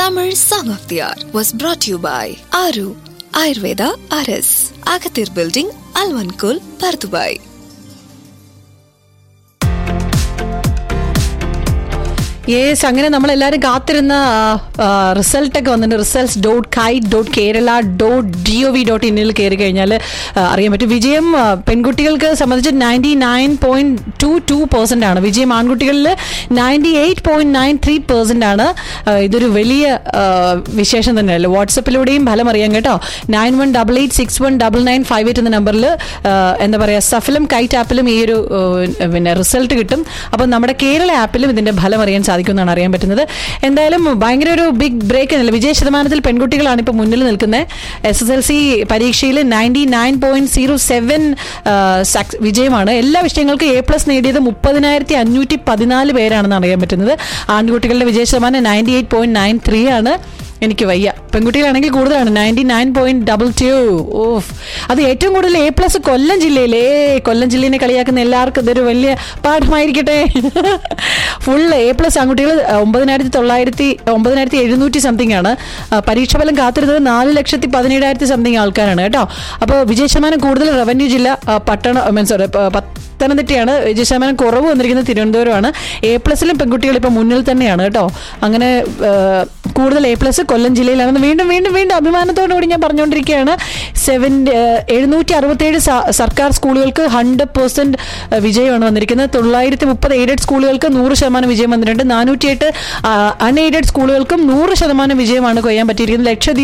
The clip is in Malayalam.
Tamil Song of the Hour was brought to you by Aru Ayurveda RS, Agathir Building, Alvankul, Pardubai. Yes അങ്ങനെ നമ്മൾ എല്ലാവരും കാത്തിരുന്ന റിസൾട്ട് ഒക്കെ വന്നിട്ട് results dot kite dot Kerala dot D O V dot ഇന്നിൽ കയറി കഴിഞ്ഞാൽ അറിയാൻ പറ്റും വിജയം ആ, പെൺകുട്ടികൾക്ക് സംബന്ധിച്ച് ninety nine point two two percent ആണ് വിജയം ആൺകുട്ടികളിൽ ninety eight point nine three percent ആണ് ആ, ഇതൊരു വലിയ ആ, വിശേഷം തന്നെയല്ലേ വാട്സപ്പിലൂടെയും ഫലം അറിയാം കേട്ടോ nine one double eight six one double nine five eight എന്ന നമ്പറിൽ എന്താ പറയുക സഫലം കൈറ്റ് ആപ്പിലും ഈ ഒരു ആ, പിന്നെ റിസൾട്ട് കിട്ടും അപ്പം നമ്മുടെ കേരള ആപ്പിലും ഇതിന്റെ ഫലം അറിയാൻ സാധിക്കുമെന്നാണ് അറിയാൻ പറ്റുന്നത് എന്തായാലും ഭയങ്കര ഒരു ബിഗ് ബ്രേക്ക് അല്ല വിജയ ശതമാനത്തിൽ പെൺകുട്ടികളാണ് ഇപ്പോൾ മുന്നിൽ നിൽക്കുന്നത് എസ് എസ് എൽ സി പരീക്ഷയിൽ ninety nine point zero seven വിജയമാണ് എല്ലാ വിഷയങ്ങൾക്കും എ പ്ലസ് നേടിയത് മുപ്പതിനായിരത്തി അഞ്ഞൂറ്റി പതിനാല് പേരാണെന്ന് അറിയാൻ പറ്റുന്നത് ആൺകുട്ടികളുടെ വിജയ ശതമാനം ninety eight point nine three ആണ് എനിക്ക് വയ്യ പെൺകുട്ടികളാണെങ്കിൽ കൂടുതലാണ് ninety nine point double two of അത് ഏറ്റവും കൂടുതൽ എ പ്ലസ് കൊല്ലം ജില്ലയിലേ കൊല്ലം ജില്ലയെ കളിയാക്കുന്ന എല്ലാവർക്കും ഇതൊരു വലിയ പാഠമായിരിക്കട്ടെ ഫുൾ എ പ്ലസ് ആൺകുട്ടികൾ ഒമ്പതിനായിരത്തി തൊള്ളായിരത്തി ഒമ്പതിനായിരത്തി എഴുന്നൂറ്റി സംതിങ് ആണ് ആ, പരീക്ഷ ഫലം കാത്തിരുന്നത് നാല് ലക്ഷത്തി പതിനേഴായിരത്തി സംതിങ് ആൾക്കാരാണ് കേട്ടോ അപ്പോൾ വിജയ ശതമാനം കൂടുതൽ റവന്യൂ ജില്ല ആ, പട്ടണ മീൻ സോറി പത്തനംതിട്ടയാണ് വിജയ ശതമാനം കുറവ് വന്നിരിക്കുന്നത് തിരുവനന്തപുരമാണ് എ പ്ലസിലും പെൺകുട്ടികൾ ഇപ്പോൾ മുന്നിൽ തന്നെയാണ് കേട്ടോ അങ്ങനെ ആ, കൂടുതൽ എ പ്ലസ് കൊല്ലം ജില്ലയിലാണെന്ന് വീണ്ടും വീണ്ടും വീണ്ടും അഭിമാനത്തോടു കൂടി ഞാൻ പറഞ്ഞുകൊണ്ടിരിക്കുകയാണ് സെവൻ എഴുന്നൂറ്റി അറുപത്തേഴ് സർക്കാർ സ്കൂളുകൾക്ക് ഹൺഡ്രഡ് പെർസെന്റ് വിജയമാണ് വന്നിരിക്കുന്നത് തൊള്ളായിരത്തി മുപ്പത് എയ്ഡഡ് സ്കൂളുകൾക്ക് നൂറ് ശതമാനം വിജയം വന്നിട്ടുണ്ട് നാനൂറ്റിയെട്ട് അൺഎയ്ഡഡ് സ്കൂളുകൾക്കും നൂറ് ശതമാനം വിജയമാണ് കൊയ്യാൻ പറ്റിയിരിക്കുന്നത് ലക്ഷദ്വീപ്